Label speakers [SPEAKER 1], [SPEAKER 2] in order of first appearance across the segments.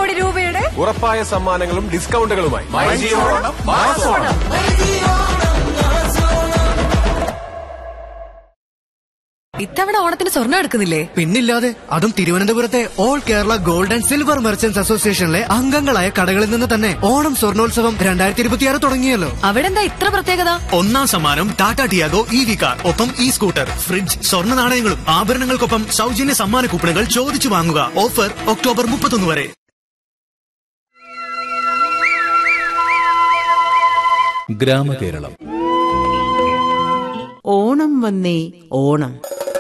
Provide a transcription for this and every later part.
[SPEAKER 1] കോടി രൂപയുടെ
[SPEAKER 2] ഉറപ്പായ സമ്മാനങ്ങളും ഡിസ്കൗണ്ടുകളുമായി
[SPEAKER 1] ഇത്തവണ ഓണത്തിന് സ്വർണ്ണം എടുക്കുന്നില്ലേ
[SPEAKER 3] പിന്നില്ലാതെ അതും തിരുവനന്തപുരത്തെ all Kerala gold and silver merchants അസോസിയേഷനിലെ അംഗങ്ങളായ കടകളിൽ നിന്ന് തന്നെ ഓണം സ്വർണോത്സവം രണ്ടായിരത്തി ഇരുപത്തിയാറ് തുടങ്ങിയല്ലോ
[SPEAKER 1] അവിടെ എന്താ ഇത്ര പ്രത്യേകത
[SPEAKER 3] ഒന്നാം സമ്മാനം Tata Tiago E V car ഒപ്പം ഇ സ്കൂട്ടർ ഫ്രിഡ്ജ് സ്വർണ്ണ നാണയങ്ങളും ആഭരണങ്ങൾക്കൊപ്പം സൗജന്യ സമ്മാന കൂപ്പണുകൾ ചോദിച്ചു വാങ്ങുക ഓഫർ ഒക്ടോബർ മുപ്പത്തൊന്ന് വരെ
[SPEAKER 4] ഗ്രാമകേരളം
[SPEAKER 5] ഓണം വന്നേ ഓണം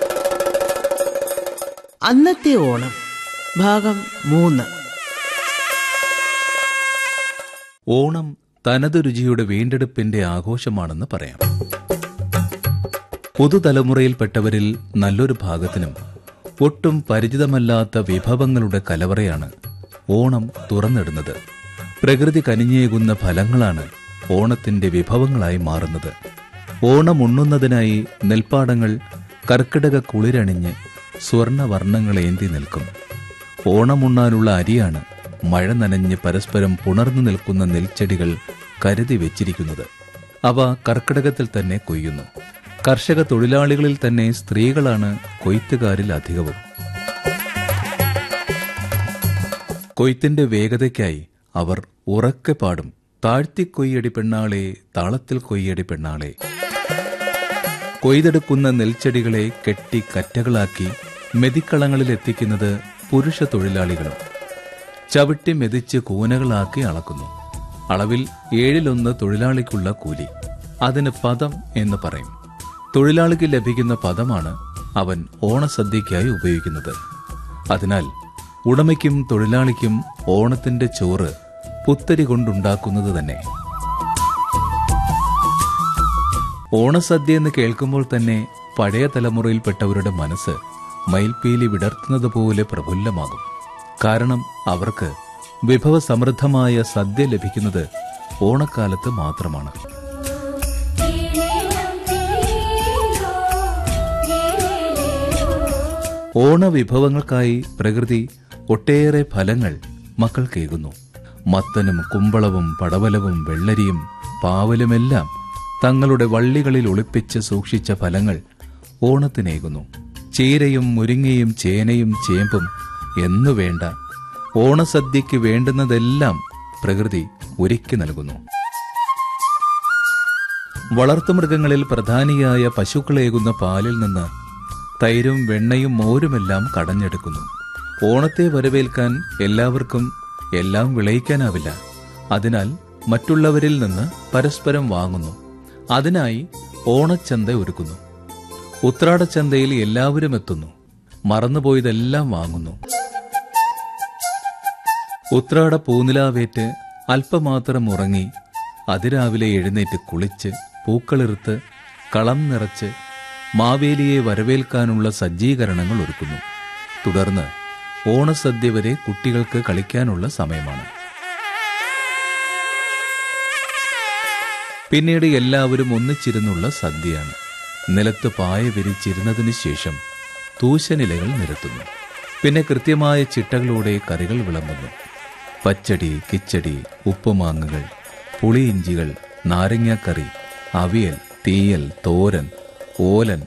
[SPEAKER 5] അന്നത്തെ ഓണം ഭാഗം മൂന്ന്
[SPEAKER 4] ഓണം തനത് രുചിയുടെ വീണ്ടെടുപ്പിന്റെ ആഘോഷമാണെന്ന് പറയാം പുതുതലമുറയിൽപ്പെട്ടവരിൽ നല്ലൊരു ഭാഗത്തിനും ഒട്ടും പരിചിതമല്ലാത്ത വിഭവങ്ങളുടെ കലവറയാണ് ഓണം തുറന്നിടുന്നത് പ്രകൃതി കനിഞ്ഞേകുന്ന ഫലങ്ങളാണ് ഓണത്തിന്റെ വിഭവങ്ങളായി മാറുന്നത് ഓണം ഉണ്ണുന്നതിനായി നെൽപ്പാടങ്ങൾ കർക്കിടക കുളിരണിഞ്ഞ് സ്വർണവർണ്ണങ്ങളേന്തി നിൽക്കും ഓണമുണ്ണാനുള്ള അരിയാണ് മഴ നനഞ്ഞ് പരസ്പരം പുണർന്നു നിൽക്കുന്ന നെൽച്ചെടികൾ കരുതി വെച്ചിരിക്കുന്നത് അവ കർക്കിടകത്തിൽ തന്നെ കൊയ്യുന്നു കർഷക തൊഴിലാളികളിൽ തന്നെ സ്ത്രീകളാണ് കൊയ്ത്തുകാരിൽ അധികവും കൊയ്ത്തിന്റെ വേഗതയ്ക്കായി അവർ ഉറക്കെ പാടും താഴ്ത്തി കൊയ്യടി പെണ്ണാളെ താളത്തിൽ കൊയ്യടി പെണ്ണാളെ കൊയ്തെടുക്കുന്ന നെൽച്ചെടികളെ കെട്ടി കറ്റകളാക്കി മെതിക്കളങ്ങളിൽ എത്തിക്കുന്നത് പുരുഷ തൊഴിലാളികളും ചവിട്ടി മെതിച്ച് കൂനകളാക്കി അളക്കുന്നു അളവിൽ ഏഴിലൊന്ന് തൊഴിലാളിക്കുള്ള കൂലി അതിന് പദം എന്ന് പറയും തൊഴിലാളിക്ക് ലഭിക്കുന്ന പദമാണ് അവൻ ഓണസദ്യയ്ക്കായി ഉപയോഗിക്കുന്നത് അതിനാൽ ഉടമയ്ക്കും തൊഴിലാളിക്കും ഓണത്തിന്റെ ചോറ് പുത്തരി കൊണ്ടുണ്ടാക്കുന്നത് തന്നെ ഓണസദ്യ എന്ന് കേൾക്കുമ്പോൾ തന്നെ പഴയ തലമുറയിൽപ്പെട്ടവരുടെ മനസ്സ് മയിൽപീലി വിടർത്തുന്നത് പോലെ പ്രഫുല്ലമാകും കാരണം അവർക്ക് വിഭവസമൃദ്ധമായ സദ്യ ലഭിക്കുന്നത് ഓണക്കാലത്ത് മാത്രമാണ് ഓണവിഭവങ്ങൾക്കായി പ്രകൃതി ഒട്ടേറെ ഫലങ്ങൾ മക്കൾക്കേകുന്നു മത്തനും കുമ്പളവും പടവലവും വെള്ളരിയും പാവലുമെല്ലാം തങ്ങളുടെ വള്ളികളിൽ ഒളിപ്പിച്ച് സൂക്ഷിച്ച ഫലങ്ങൾ ഓണത്തിനേകുന്നു ചീരയും മുരിങ്ങയും ചേനയും ചേമ്പും എന്നു വേണ്ട ഓണസദ്യയ്ക്ക് വേണ്ടുന്നതെല്ലാം പ്രകൃതി ഒരുക്കി നൽകുന്നു വളർത്തുമൃഗങ്ങളിൽ പ്രധാനിയായ പശുക്കളേകുന്ന പാലിൽ നിന്ന് തൈരും വെണ്ണയും മോരുമെല്ലാം കടഞ്ഞെടുക്കുന്നു ഓണത്തെ വരവേൽക്കാൻ എല്ലാവർക്കും എല്ലാം വിളയിക്കാനാവില്ല അതിനാൽ മറ്റുള്ളവരിൽ നിന്ന് പരസ്പരം വാങ്ങുന്നു അതിനായി ഓണച്ചന്ത ഒരുക്കുന്നു ഉത്രാടച്ചന്തയിൽ എല്ലാവരും എത്തുന്നു മറന്നുപോയതെല്ലാം വാങ്ങുന്നു ഉത്രാട പൂനിലാവേറ്റ് അല്പമാത്രം ഉറങ്ങി അതിരാവിലെ എഴുന്നേറ്റ് കുളിച്ച് പൂക്കളിറുത്ത് കളം നിറച്ച് മാവേലിയെ വരവേൽക്കാനുള്ള സജ്ജീകരണങ്ങൾ ഒരുക്കുന്നു തുടർന്ന് ഓണസദ്യ വരെ കുട്ടികൾക്ക് കളിക്കാനുള്ള സമയമാണ് പിന്നീട് എല്ലാവരും ഒന്നിച്ചിരുന്നുള്ള സദ്യയാണ് നിലത്ത് പായ വിരിച്ചിരുന്നതിന് ശേഷം തൂശനിലകൾ നിരത്തുന്നു പിന്നെ കൃത്യമായ ചിട്ടകളോടെ കറികൾ വിളമ്പുന്നു പച്ചടി കിച്ചടി ഉപ്പുമാങ്ങകൾ പുളിയിഞ്ചികൾ നാരങ്ങാക്കറി അവിയൽ തീയൽ തോരൻ ഓലൻ